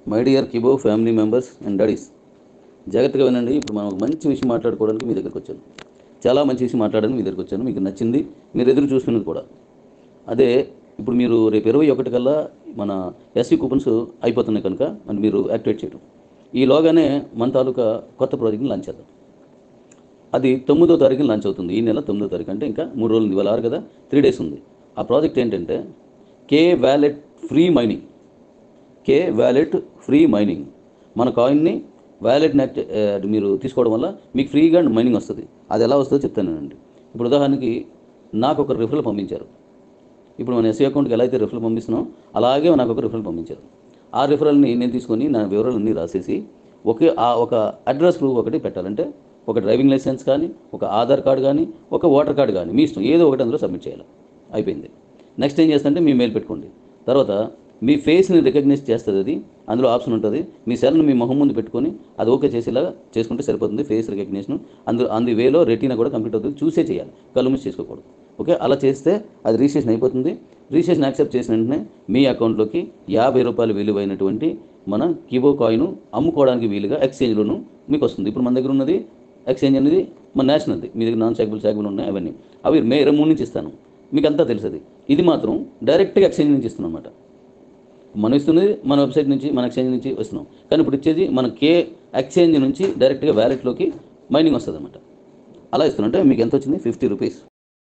My dear Kibo family members and daddies జాగ్రత్తగా వినండి ఇప్పుడు మనం ఒక మంచి విషయం మాట్లాడుకోవడానికి మీ దగ్గరికి వచ్చాను చాలా మంచి విషయం మాట్లాడడానికి మీ దగ్గరికి వచ్చాను మీకు నచ్చింది మీరు ఎదురు చూస్తున్నది కూడా అదే ఇప్పుడు మీరు రేపు ఇరవై ఒకటి కల్లా మన ఎస్సీ కూపన్స్ అయిపోతున్నాయి కనుక మరి మీరు యాక్టివేట్ చేయడం ఈలోగానే మన తాలూకా కొత్త ప్రాజెక్ట్ని లాంచ్ చేద్దాం అది తొమ్మిదో తారీఖున లాంచ్ అవుతుంది ఈ నెల తొమ్మిదో తారీఖు అంటే ఇంకా మూడు రోజులు ఉంది ఇవాళ ఆరు కదా త్రీ డేస్ ఉంది ఆ ప్రాజెక్ట్ ఏంటంటే K wallet free mining K wallet free mining మన కాయిన్ని వ్యాలెట్ని యాక్ట్ ఆ, మీరు తీసుకోవడం వల్ల మీకు ఫ్రీగా మైనింగ్ వస్తుంది అది ఎలా వస్తుందో చెప్తానండి ఇప్పుడు ఉదాహరణకి నాకు ఒక రిఫరల్ పంపించారు ఇప్పుడు మన ఎస్సీ అకౌంట్కి ఎలా అయితే రిఫరల్ పంపిస్తున్నాం అలాగే నాకు ఒక రిఫరల్ పంపించారు ఆ రిఫరల్ని నేను తీసుకొని నా వివరాలన్నీ రాసేసి ఒకే ఆ ఒక అడ్రస్ ప్రూఫ్ ఒకటి పెట్టాలంటే ఒక డ్రైవింగ్ లైసెన్స్ కానీ ఒక ఆధార్ కార్డు కానీ ఒక ఓటర్ కార్డు కానీ మీ ఇష్టం ఏదో ఒకటి అందులో సబ్మిట్ చేయాలి అయిపోయింది నెక్స్ట్ ఏం చేస్తుంటే మీ మెయిల్ పెట్టుకోండి తర్వాత మీ ఫేస్ని రికగ్నైజ్ చేస్తుంది అది అందులో ఆప్షన్ ఉంటుంది మీ సెల్ని మీ మొహం ముందు పెట్టుకొని అది ఓకే చేసేలాగా చేసుకుంటే సరిపోతుంది ఫేస్ రికగ్నిషన్ అందులో అందు వేలో రెటీనా కూడా కంప్లీట్ అవుతుంది చూసే చేయాలి కళ్ళు మూసి చేసుకోకూడదు ఓకే అలా చేస్తే అది రిజిస్ట్రేషన్ అయిపోతుంది రిజిస్ట్రేషన్ యాక్సెప్ట్ చేసిన వెంటనే మీ అకౌంట్లోకి యాభై రూపాయలు విలువైనటువంటి మన కిబో కాయిన్ అమ్ముకోవడానికి వీలుగా ఎక్స్చేంజ్లోను మీకు వస్తుంది ఇప్పుడు మన దగ్గర ఉన్నది ఎక్స్చేంజ్ అనేది మన నేషనల్ది మీ దగ్గర నాన్ సాగబుల్ సాగబుల్ ఉన్నాయి అవన్నీ అవి మే ఇరవై మూడు నుంచి ఇస్తాను మీకు అంతా తెలుసది ఇది మాత్రం డైరెక్ట్గా ఎక్స్చేంజ్ నుంచి ఇస్తున్నాం అనమాట మనం ఇస్తున్నది మన వెబ్సైట్ నుంచి మన ఎక్స్చేంజ్ నుంచి వస్తున్నాం కానీ ఇప్పుడు ఇచ్చేది మన కే ఎక్స్చేంజ్ నుంచి డైరెక్ట్గా వ్యాలెట్లోకి మైనింగ్ వస్తుంది అనమాట అలా ఇస్తున్నాం అంటే మీకు ఎంత వచ్చింది ఫిఫ్టీ రూపీస్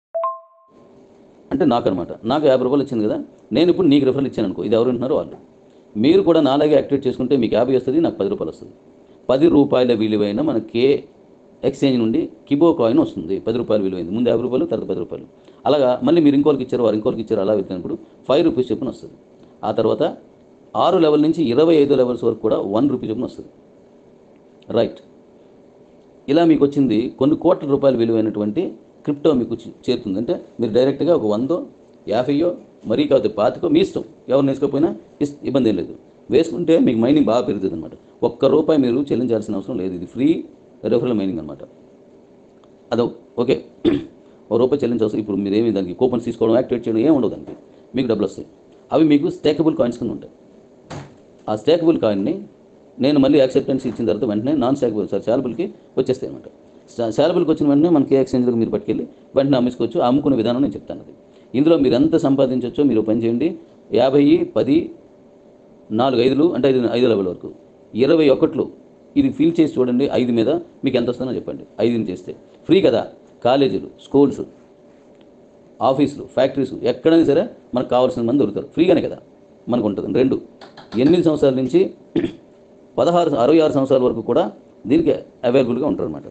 అంటే నాకు అనమాట నాకు యాభై రూపాయలు వచ్చింది కదా నేను ఇప్పుడు నీకు రిఫరల్ ఇచ్చాను అనుకో ఇది ఎవరు వింటున్నారో వాళ్ళు మీరు కూడా నాలాగే యాక్టివేట్ చేసుకుంటే మీకు యాభై వస్తుంది నాకు పది రూపాయలు వస్తుంది పది రూపాయల విలువైన మన కే ఎక్స్చేంజ్ నుండి కిబో కాయిన్ వస్తుంది పది రూపాయలు విలువైంది ముందు యాభై రూపాయలు తర్వాత పది రూపాయలు అలాగా మళ్ళీ మీరు ఇంకోరికి ఇచ్చారు వారు ఇంకోరికి ఇచ్చారు అలా వెళ్తున్నప్పుడు ఫైవ్ రూపీస్ చొప్పున వస్తుంది ఆ తర్వాత ఆరు లెవెల్ నుంచి ఇరవై ఐదు లెవెల్స్ వరకు కూడా వన్ రూపీ చొప్పున వస్తుంది రైట్ ఇలా మీకు వచ్చింది కొన్ని కోట్ల రూపాయల విలువైనటువంటి క్రిప్టో మీకు చి- చేరుతుంది అంటే మీరు డైరెక్ట్గా ఒక వందో యాభైయో మరీ కాదు పాతికో మీ ఇష్టం ఎవరు వేసుకోకపోయినా ఇస్- ఇబ్బంది ఏం లేదు వేసుకుంటే మీకు మైనింగ్ బాగా పెరుగుతుంది అనమాట ఒక్క రూపాయి మీరు చెల్లించాల్సిన అవసరం లేదు ఇది ఫ్రీ రెఫరల్ మైనింగ్ అనమాట అదో ఓకే ఓ రూపాయి చెల్లించవలసి ఇప్పుడు మీరు ఏమి దానికి కూపన్స్ తీసుకోవడం యాక్టివేట్ చేయడం ఏమి ఉండదు దానికి మీకు డబ్బులు వస్తాయి అవి మీకు స్టేకబుల్ కాయిన్స్ కింద ఉంటాయి ఆ స్టేకబుల్ కాయిన్ని నేను మళ్ళీ యాక్సెప్టెన్స్ ఇచ్చిన తర్వాత వెంటనే నాన్ స్టేకబుల్ సార్ శాలబుల్కి వచ్చేస్తాయి అనమాట శాలబుల్కి వచ్చిన వెంటనే మనకి ఎక్స్చేంజ్లకు మీరు పట్టుకెళ్ళి వెంటనే అమ్మేసుకోవచ్చు ఆ అమ్ముకునే విధానం నేను చెప్తాను అది ఇందులో మీరు ఎంత సంపాదించవచ్చో మీరు పని చేయండి యాభై పది నాలుగు ఐదులు అంటే ఐదు ఐదు లెవెల్ వరకు ఇరవై ఒకట్లు ఇది ఫిల్ చేసి చూడండి ఐదు మీద మీకు ఎంత వస్తుందో చెప్పండి ఐదుని చేస్తే ఫ్రీ కదా కాలేజీలు స్కూల్స్ ఆఫీసులు ఫ్యాక్టరీస్ ఎక్కడైనా సరే మనకు కావాల్సిన మంది దొరుకుతారు ఫ్రీగానే కదా మనకు ఉంటుంది రెండు ఎనిమిది సంవత్సరాల నుంచి పదహారు అరవై ఆరు సంవత్సరాల వరకు కూడా దీనికి అవైలబుల్గా ఉంటారు అనమాట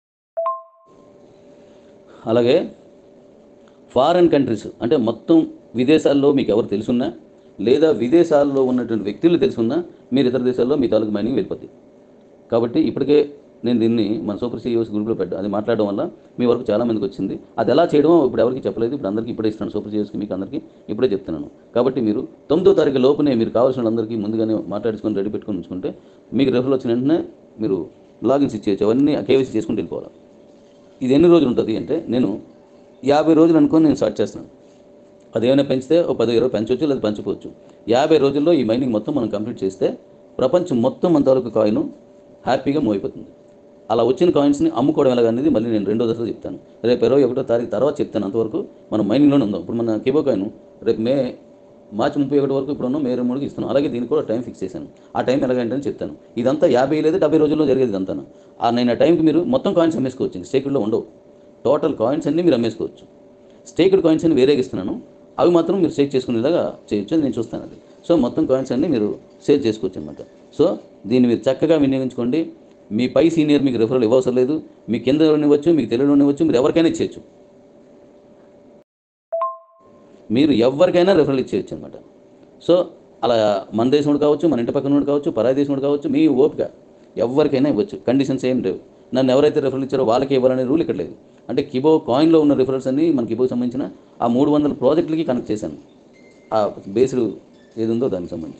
అలాగే ఫారెన్ కంట్రీస్ అంటే మొత్తం విదేశాల్లో మీకు ఎవరు తెలుసున్నా లేదా విదేశాల్లో ఉన్నటువంటి వ్యక్తులు తెలుసున్నా మీరు ఇతర దేశాల్లో మీ తాలూకు మైనింగ్ వెళ్ళిపోద్ది కాబట్టి ఇప్పటికే నేను దీన్ని మన సూపర్ సీఈఓస్ గ్రూప్లో పెట్టా అది మాట్లాడడం వల్ల మీ వరకు చాలా మందికి వచ్చింది అది ఎలా చేయడం ఇప్పుడు ఎవరికి చెప్పలేదు ఇప్పుడు అందరికీ ఇప్పుడే ఇస్తున్నాను సూపర్ సీఈఓస్కి మీకు అందరికీ ఇప్పుడే చెప్తున్నాను కాబట్టి మీరు తొమ్మిదో తారీఖు లోపునే మీరు కావాల్సిన వాళ్ళందరికీ ముందుగానే మాట్లాడుకొని రెడీ పెట్టుకొని ఉంచుకుంటే మీకు రెఫర్ వచ్చిన వెంటనే మీరు లాగిన్స్ ఇచ్చేయచ్చు అవన్నీ కేవైసీ చేసుకుంటూ వెళ్ళిపోవాలి ఇది ఎన్ని రోజులు ఉంటుంది అంటే నేను యాభై రోజులు అనుకొని నేను స్టార్ట్ చేస్తున్నాను అదేమైనా పెంచితే ఒక పది ఇరవై పెంచవచ్చు లేదా పెంచుకోవచ్చు యాభై రోజుల్లో ఈ మైనింగ్ మొత్తం మనం కంప్లీట్ చేస్తే ప్రపంచం మొత్తం అంతవరకు కాయిన్ హ్యాపీగా మూవ్ అయిపోతుంది అలా వచ్చిన కాయిన్స్ని అమ్ముకోవడం ఎలాగనేది మళ్ళీ నేను రెండో దశలో చెప్తాను రేపు ఇరవై ఒకటో తారీఖు తర్వాత చెప్తాను అంతవరకు మనం మైనింగ్లోనే ఉందాం ఇప్పుడు మన కిబో కాయిన్ రేపు మే మార్చి ముప్పై ఒకటి వరకు ఇప్పుడు ఉన్నాం మే ఇరవై మూడుకి ఇస్తున్నాం అలాగే దీనికి కూడా టైం ఫిక్స్ చేశాను ఆ టైం ఎలాగంటే చెప్తాను ఇదంతా యాభై లేదు డెబ్బై రోజుల్లో జరిగేది ఇదంతా ఆ నేను ఆ టైంకి మీరు మొత్తం కాయిన్స్ అమ్మేసుకోవచ్చు స్టేకుల్లో ఉండవు టోటల్ కాయిన్స్ అన్నీ మీరు అమ్మేసుకోవచ్చు స్టేక్డ్ కాయిన్స్ అని వేరేగా ఇస్తున్నాను అవి మాత్రం మీరు స్టేక్ చేసుకునేలాగా చేయొచ్చు అని నేను చూస్తాను అది సో మొత్తం కాయిన్స్ అన్ని మీరు సేల్ చేసుకోవచ్చు అనమాట సో దీన్ని మీరు చక్కగా వినియోగించుకోండి మీ పై సీనియర్ మీకు రిఫరల్ ఇవ్వవసరం లేదు మీ కింద ఇవ్వచ్చు మీకు తెలియని ఇవ్వచ్చు మీరు ఎవరికైనా ఇచ్చేయచ్చు మీరు ఎవరికైనా రిఫరల్ ఇచ్చేయచ్చు అనమాట సో అలా మన దేశం కావచ్చు మన ఇంటి పక్కన వాడు కావచ్చు పరాయి దేశం కావచ్చు మీ ఓపిక ఎవరికైనా ఇవ్వచ్చు కండిషన్స్ ఏం లేవు నన్ను ఎవరైతే రిఫరల్ ఇచ్చారో వాళ్ళకి ఇవ్వాలనే రూల్ ఇక్కడ లేదు అంటే కిబో కాయిన్లో ఉన్న రిఫరల్స్ అన్ని మన కిబోకి సంబంధించిన ఆ మూడు వందల ప్రాజెక్టులకి కనెక్ట్ చేశాను ఆ బేస్డ్ ఏది ఉందో దానికి సంబంధించి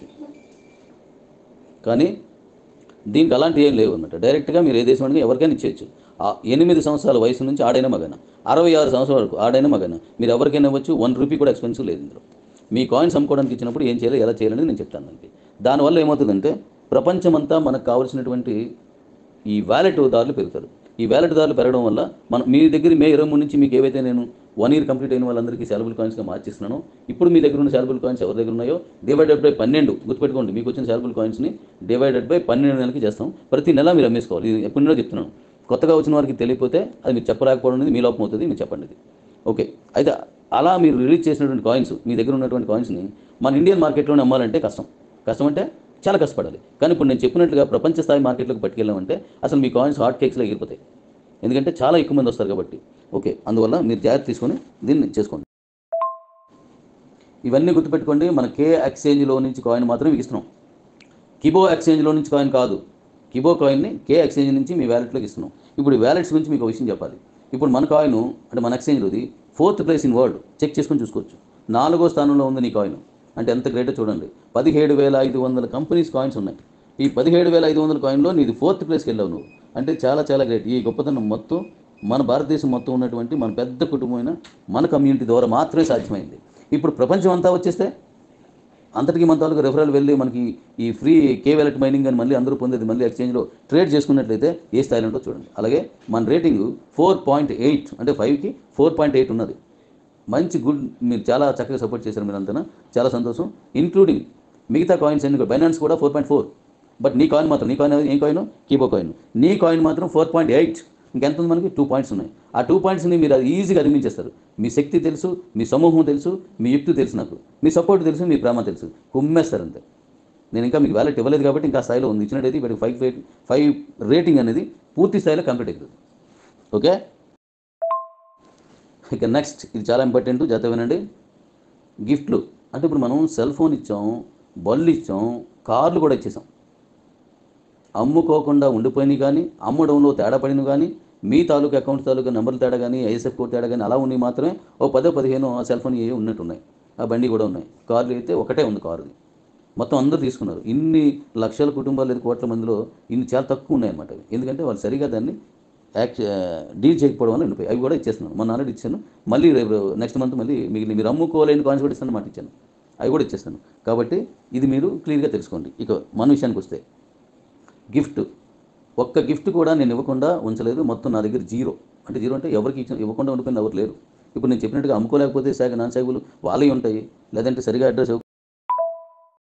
కానీ దీనికి అలాంటి ఏం లేవు అన్నమాట డైరెక్ట్గా మీరు ఏ దేశం ఎవరికైనా ఇచ్చేయచ్చు ఆ ఎనిమిది సంవత్సరాల వయసు నుంచి ఆడైనా మగన అరవై ఆరు సంవత్సరాల వరకు ఆడైనా మగన మీరు ఎవరికైనా ఇవ్వచ్చు వన్ రూపీ కూడా ఎక్స్పెన్సివ్ లేదు ఇందులో మీ కాయిన్స్ అమ్ముకోవడానికి ఇచ్చినప్పుడు ఏం చేయాలి ఎలా చేయాలని నేను చెప్తాను దానికి దానివల్ల ఏమవుతుందంటే ప్రపంచమంతా మనకు కావలసినటువంటి ఈ వ్యాలెట్ దారులు పెరుగుతారు ఈ వ్యాలెట్ దారులు పెరగడం వల్ల మన మీ దగ్గర మే ఇరవై మూడు నుంచి మీకు ఏవైతే నేను వన్ ఇయర్ కంప్లీట్ అయిన వాళ్ళందరికీ శాలబుల్ కాయిన్స్గా మార్చిస్తున్నాను ఇప్పుడు మీ దగ్గర ఉన్న శాలబుల్ కాయిన్స్ ఎవరి దగ్గర ఉన్నాయో డివైడెడ్ బై పన్నెండు గుర్తుపెట్టుకోండి మీకు వచ్చిన శాలబుల్ కాయిన్స్ని డివైడెడ్ బై పన్నెండు నెలలకి చేస్తాం ప్రతి నెల మీరు అమ్మేసుకోవాలి ఇది ఎప్పటి నుండో చెప్తున్నాను కొత్తగా వచ్చిన వారికి తెలియకపోతే అది మీరు చెప్పలేకపోవడం అనేది మీ లోపం అవుతుంది మీరు చెప్పండి ఇది ఓకే అయితే అలా మీరు రిలీజ్ చేసినటువంటి కాయిన్స్ మీ దగ్గర ఉన్నటువంటి కాయిన్స్ని మన ఇండియన్ మార్కెట్లోనే అమ్మాలంటే కష్టం కష్టం అంటే చాలా కష్టపడాలి కానీ ఇప్పుడు నేను చెప్పినట్టుగా ప్రపంచ స్థాయి మార్కెట్లోకి పట్టుకెళ్ళామంటే అసలు మీ కాయిన్స్ హాట్ కేక్స్లో ఎగిరిపోతాయి ఎందుకంటే చాలా ఎక్కువ మంది వస్తారు కాబట్టి ఓకే అందువల్ల మీరు జాగ్రత్త తీసుకొని దీన్ని చేసుకోండి ఇవన్నీ గుర్తుపెట్టుకోండి మన కే ఎక్స్చేంజ్లో నుంచి కాయిన్ మాత్రమే మీకు ఇస్తున్నాం కిబో ఎక్స్చేంజ్లో నుంచి కాయిన్ కాదు కిబో కాయిన్ని కే ఎక్స్చేంజ్ నుంచి మీ వ్యాలెట్లోకి ఇస్తున్నాం ఇప్పుడు ఈ వ్యాలెట్స్ గురించి మీకు ఒక విషయం చెప్పాలి ఇప్పుడు మన కాయిన్ అంటే మన ఎక్స్చేంజ్లోది fourth place in world check చేసుకొని చూసుకోవచ్చు నాలుగో స్థానంలో ఉంది నీ కాయిన్ అంటే ఎంత గ్రేటో చూడండి పదిహేడు వేల ఐదు వందల కంపెనీస్ కాయిన్స్ ఉన్నాయి ఈ పదిహేడు వేల ఐదు వందల కాయిన్లో నీది ఫోర్త్ ప్లేస్కి వెళ్ళావు నువ్వు అంటే చాలా చాలా గ్రేట్ ఈ గొప్పతనం మొత్తం మన భారతదేశం మొత్తం ఉన్నటువంటి మన పెద్ద కుటుంబమైన మన కమ్యూనిటీ ద్వారా మాత్రమే సాధ్యమైంది ఇప్పుడు ప్రపంచం అంతా వచ్చేస్తే అంతటికి మన తాలూకు రెఫరల్ వెళ్ళి మనకి ఈ ఫ్రీ కే వ్యాలెట్ మైనింగ్ అని మళ్ళీ అందరూ పొందేది మళ్ళీ ఎక్స్చేంజ్లో ట్రేడ్ చేసుకున్నట్లయితే ఏ స్థాయిలో ఉంటుందో చూడండి అలాగే మన రేటింగ్ ఫోర్ పాయింట్ ఎయిట్ అంటే ఫైవ్కి ఫోర్ పాయింట్ ఎయిట్ ఉన్నది మంచి గుడ్ మీరు చాలా చక్కగా సపోర్ట్ చేశారు మీరు అంతా చాలా సంతోషం ఇంక్లూడింగ్ మిగతా కాయిన్స్ అన్ని కూడా బైనాన్స్ కూడా ఫోర్ పాయింట్ ఫోర్ బట్ నీ కాయిన్ మాత్రం నీ కాయిన్ ఏం కాయిన్ కీబో కాయిన్ నీ కాయిన్ మాత్రం ఫోర్ పాయింట్ ఎయిట్ ఇంకెంత ఉంది మనకి టూ పాయింట్స్ ఉన్నాయి ఆ టూ పాయింట్స్ని మీరు అది ఈజీగా అధిగమించేస్తారు మీ శక్తి తెలుసు మీ సమూహం తెలుసు మీ యుక్తి తెలుసు నాకు మీ సపోర్ట్ తెలుసు మీ ప్రేమ తెలుసు కుమ్మేస్తారు అంతే నేను ఇంకా మీకు వ్యాలెట్ ఇవ్వలేదు కాబట్టి ఇంకా స్థాయిలో ఉంది ఇచ్చినట్టయితే ఇప్పుడు ఫైవ్ ఫైవ్ ఫైవ్ రేటింగ్ అనేది పూర్తి స్థాయిలో కంప్లీట్ అవుతుంది ఓకే ఇక నెక్స్ట్ ఇది చాలా ఇంపార్టెంట్ జాగ్రత్త వినండి గిఫ్ట్లు అంటే ఇప్పుడు మనం సెల్ ఫోన్ ఇచ్చాం బళ్ళు ఇచ్చాం కార్లు కూడా ఇచ్చేసాం అమ్ముకోకుండా ఉండిపోయినాయి కానీ అమ్మడంలో తేడా పడినవి కానీ మీ తాలూకు అకౌంట్ తాలూకు నెంబర్లు తేడా కానీ ఐఎస్ఎఫ్ కోడ్ తేడా కానీ అలా ఉన్నాయి మాత్రమే ఓ పదో పదిహేను సెల్ ఫోన్ ఏ ఉన్నట్టున్నాయి ఆ బండి కూడా ఉన్నాయి కార్లు అయితే ఒకటే ఉంది కారుది మొత్తం అందరూ తీసుకున్నారు ఇన్ని లక్షల కుటుంబాలు లేదా కోట్ల మందిలో ఇన్ని చాలా తక్కువ ఉన్నాయన్నమాట అవి. ఎందుకంటే వాళ్ళు సరిగా దాన్ని యాక్ట్ డీల్ చేయకపోవడం వల్ల ఉండిపోయి అవి కూడా ఇచ్చేస్తున్నాను మొన్న ఆల్రెడీ ఇచ్చాను మళ్ళీ రేపు నెక్స్ట్ మంత్ మళ్ళీ మిగిలిన మీరు అమ్ముకోలేని కాయిన్స్ కూడా ఇస్తాను మాట ఇచ్చాను అవి కూడా ఇచ్చేస్తాను కాబట్టి ఇది మీరు క్లియర్గా తెలుసుకోండి ఇక మన విషయానికి వస్తే గిఫ్ట్ ఒక్క గిఫ్ట్ కూడా నేను ఇవ్వకుండా ఉంచలేదు మొత్తం నా దగ్గర జీరో అంటే జీరో అంటే ఎవరికి ఇచ్చిన ఇవ్వకుండా ఉండిపోయిన ఎవరు లేరు ఇప్పుడు నేను చెప్పినట్టుగా అమ్ముకోలేకపోతే శాఖ నాన్ శాఖలు వాళ్ళవి ఉంటాయి లేదంటే సరిగా అడ్రస్